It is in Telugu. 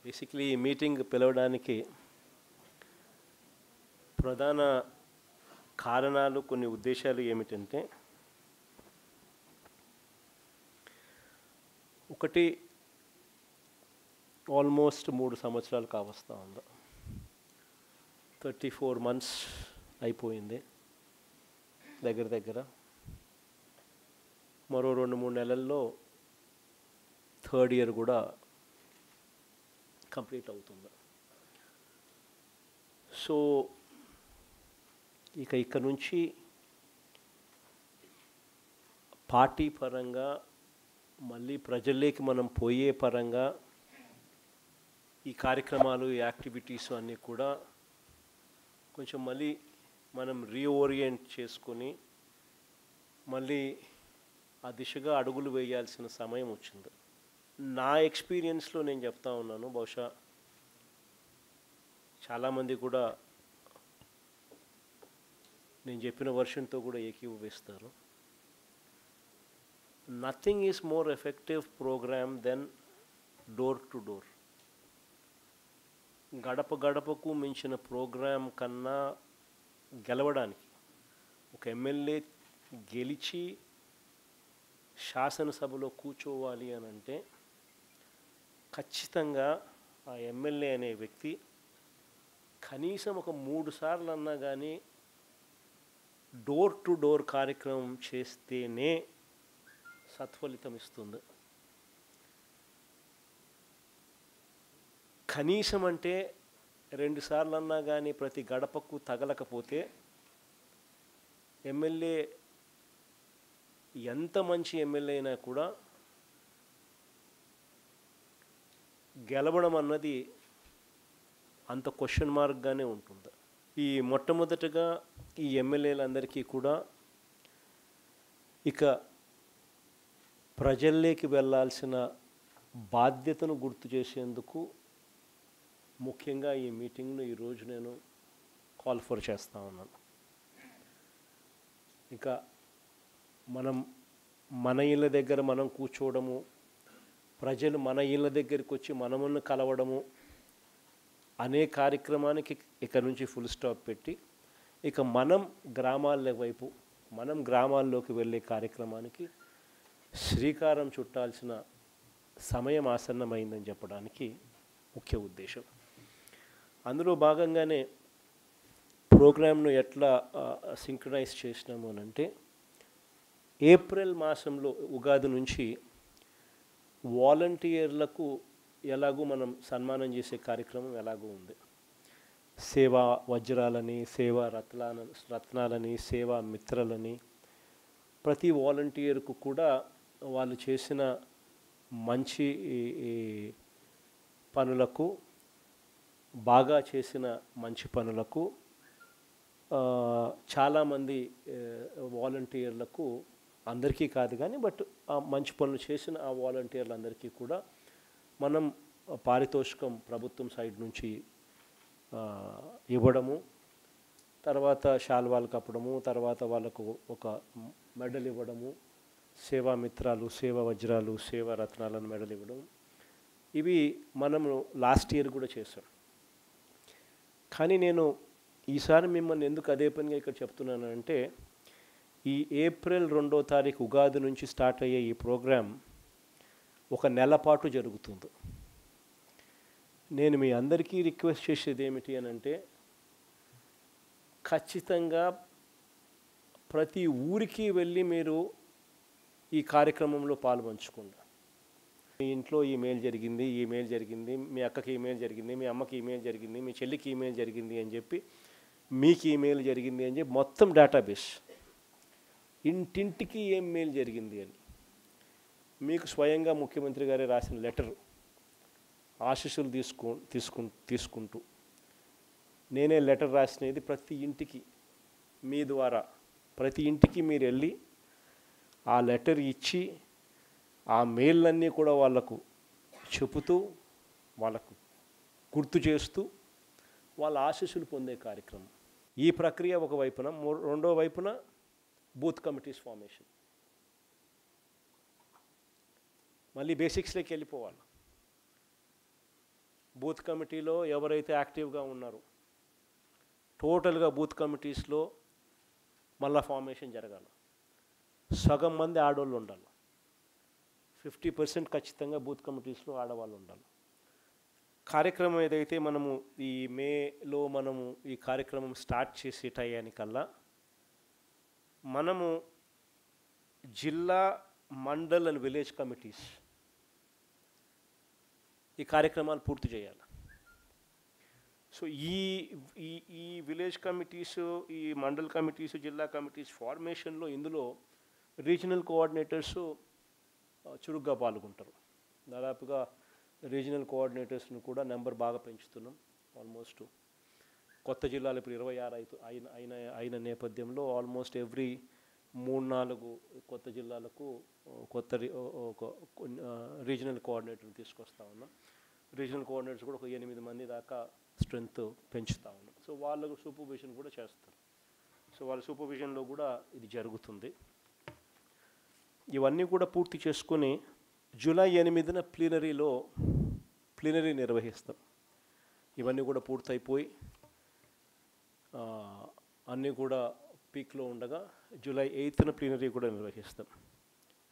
బేసిక్లీ ఈ మీటింగ్ పిలవడానికి ప్రధాన కారణాలు కొన్ని ఉద్దేశాలు ఏమిటంటే ఒకటి ఆల్మోస్ట్ మూడు సంవత్సరాలు కావస్తా ఉంది థర్టీ ఫోర్ మంత్స్ అయిపోయింది దగ్గర దగ్గర మరో రెండు మూడు నెలల్లో థర్డ్ ఇయర్ కూడా కంప్లీట్ అవుతుంది సో ఇక ఇక్కడ నుంచి పార్టీ పరంగా మళ్ళీ ప్రజల్లోకి మనం పోయే పరంగా ఈ కార్యక్రమాలు ఈ యాక్టివిటీస్ అన్నీ కూడా కొంచెం మళ్ళీ మనం రీఓరియంట్ చేసుకొని మళ్ళీ ఆ దిశగా అడుగులు వేయాల్సిన సమయం వచ్చింది నా ఎక్స్పీరియన్స్లో నేను చెప్తా ఉన్నాను బహుశా చాలామంది కూడా నేను చెప్పిన వర్షన్తో కూడా ఏకీభవిస్తారు nothing is more effective program then door to door గడప గడపకు మించిన ప్రోగ్రాం కన్నా గెలవడానికి ఒక ఎమ్మెల్యే గెలిచి శాసనసభలో కూర్చోవాలి అని అంటే ఖచ్చితంగా ఆ ఎమ్మెల్యే అనే వ్యక్తి కనీసం ఒక మూడు సార్లు అన్నా కానీ డోర్ టు డోర్ కార్యక్రమం చేస్తేనే సత్ఫలితం ఇస్తుంది కనీసం అంటే రెండు సార్లు అన్నా కానీ ప్రతి గడపకు తగలకపోతే ఎమ్మెల్యే ఎంత మంచి ఎమ్మెల్యే అయినా కూడా గెలవడం అన్నది అంత క్వశ్చన్ మార్క్గానే ఉంటుంది ఈ మొట్టమొదటగా ఈ ఎమ్మెల్యేలందరికీ కూడా ఇక ప్రజల్లోకి వెళ్ళాల్సిన బాధ్యతను గుర్తు చేసేందుకు ముఖ్యంగా ఈ మీటింగ్ను ఈరోజు నేను కాల్ ఫర్ చేస్తా ఉన్నాను ఇంకా మనం మన ఇళ్ళ దగ్గర మనం కూర్చోవడము ప్రజలు మన ఇళ్ళ దగ్గరికి వచ్చి మనమును కలవడము అనే కార్యక్రమానికి ఇక నుంచి ఫుల్ స్టాప్ పెట్టి ఇక మనం గ్రామాల వైపు మనం గ్రామాల్లోకి వెళ్ళే కార్యక్రమానికి శ్రీకారం చుట్టాల్సిన సమయం ఆసన్నమైందని చెప్పడానికి ముఖ్య ఉద్దేశం అందులో భాగంగానే ప్రోగ్రామ్ను ఎట్లా సింక్రనైజ్ చేసినాము అని అంటే ఏప్రిల్ మాసంలో ఉగాది నుంచి వాలంటీర్లకు ఎలాగూ మనం సన్మానం చేసే కార్యక్రమం ఎలాగూ ఉంది సేవా వజ్రాలని సేవా రత్నాల రత్నాలని సేవా మిత్రలని ప్రతి వాలంటీర్కు కూడా వాళ్ళు చేసిన మంచి ఈ- ఈ పనులకు బాగా చేసిన మంచి పనులకు ఆ, చాలామంది ఆ, వాలంటీర్లకు అందరికీ కాదు కానీ బట్ ఆ మంచి పనులు చేసిన ఆ వాలంటీర్లందరికీ కూడా మనం పారితోషికం ప్రభుత్వం సైడ్ నుంచి ఆ, ఇవ్వడము తర్వాత శాల్వాలు కప్పడము తర్వాత వాళ్ళకు ఒక మెడల్ ఇవ్వడము సేవా మిత్రాలు సేవా వజ్రాలు సేవా రత్నాలను మెడల్ ఇవ్వడం ఇవి మనము లాస్ట్ ఇయర్ కూడా చేసాం కానీ నేను ఈసారి మిమ్మల్ని ఎందుకు అదే పనిగా ఇక్కడ చెప్తున్నాను అంటే ఈ ఏప్రిల్ రెండో తారీఖు ఉగాది నుంచి స్టార్ట్ అయ్యే ఈ ప్రోగ్రాం ఒక నెల పాటు జరుగుతుంది నేను మీ అందరికీ రిక్వెస్ట్ చేసేది ఏమిటి అని అంటే ఖచ్చితంగా ప్రతి ఊరికి వెళ్ళి మీరు ఈ కార్యక్రమంలో పాల్పంచుకోండి మీ ఇంట్లో ఈ మెయిల్ జరిగింది ఈ మెయిల్ జరిగింది మీ అక్కకి ఈమెయిల్ జరిగింది మీ అమ్మకి ఈమెయిల్ జరిగింది మీ చెల్లికి ఈమెయిల్ జరిగింది అని చెప్పి మీకు ఈమెయిల్ జరిగింది అని చెప్పి మొత్తం డేటాబేస్ ఇంటింటికి ఏం మెయిల్ జరిగింది అని మీకు స్వయంగా ముఖ్యమంత్రి గారే రాసిన లెటర్ ఆశీస్సులు తీసుకో తీసుకు తీసుకుంటూ నేనే లెటర్ రాసినది ప్రతి ఇంటికి మీ ద్వారా ప్రతి ఇంటికి మీరు వెళ్ళి ఆ లెటర్ ఇచ్చి ఆ మెయిల్లన్నీ కూడా వాళ్ళకు చెబుతూ వాళ్ళకు గుర్తు చేస్తూ వాళ్ళ ఆశీస్సులు పొందే కార్యక్రమం ఈ ప్రక్రియ ఒక వైపున మూ- రెండో వైపున బూత్ కమిటీస్ ఫార్మేషన్ మళ్ళీ బేసిక్స్లోకి వెళ్ళిపోవాలి బూత్ కమిటీలో ఎవరైతే యాక్టివ్గా ఉన్నారో టోటల్గా బూత్ కమిటీస్లో మళ్ళా ఫార్మేషన్ జరగాలి సగం మంది ఆడవాళ్ళు ఉండాలి ఫిఫ్టీ పర్సెంట్ ఖచ్చితంగా బూత్ కమిటీస్లో ఆడవాళ్ళు ఉండాలి కార్యక్రమం ఏదైతే మనము ఈ మేలో మనము ఈ కార్యక్రమం స్టార్ట్ చేసే టయానికల్లా మనము జిల్లా మండల్ అండ్ విలేజ్ కమిటీస్ ఈ కార్యక్రమాలు పూర్తి చేయాలి సో ఈ ఈ ఈ విలేజ్ కమిటీస్ ఈ మండల్ కమిటీస్ జిల్లా కమిటీస్ ఫార్మేషన్లో ఇందులో రీజనల్ కోఆర్డినేటర్స్ చురుగ్గా పాల్గొంటారు దాదాపుగా రీజనల్ కోఆర్డినేటర్స్ని కూడా నెంబర్ బాగా పెంచుతున్నాం ఆల్మోస్ట్ కొత్త జిల్లాలు ఇప్పుడు ఇరవై ఆరు అయితు అయిన అయిన అయిన నేపథ్యంలో ఆల్మోస్ట్ ఎవ్రీ మూడు నాలుగు కొత్త జిల్లాలకు ఆ, కొత్త రి- ఓ- ఒక కొన్ని, ఆ, రీజనల్ కోఆర్డినేటర్ని తీసుకొస్తా ఉన్నాం రీజనల్ కోఆర్డినేటర్స్ కూడా ఒక ఎనిమిది మంది దాకా స్ట్రెంగ్త్ పెంచుతా ఉన్నాం సో వాళ్ళకు సూపర్విజన్ కూడా చేస్తారు సో వాళ్ళ సూపర్విజన్లో కూడా ఇది జరుగుతుంది ఇవన్నీ కూడా పూర్తి చేసుకొని జూలై ఎనిమిదిన ప్లీనరీలో ప్లీనరీ నిర్వహిస్తాం ఇవన్నీ కూడా పూర్తయిపోయి ఆ, అన్నీ కూడా పీక్లో ఉండగా జూలై ఎయిత్న ప్లీనరీ కూడా నిర్వహిస్తాం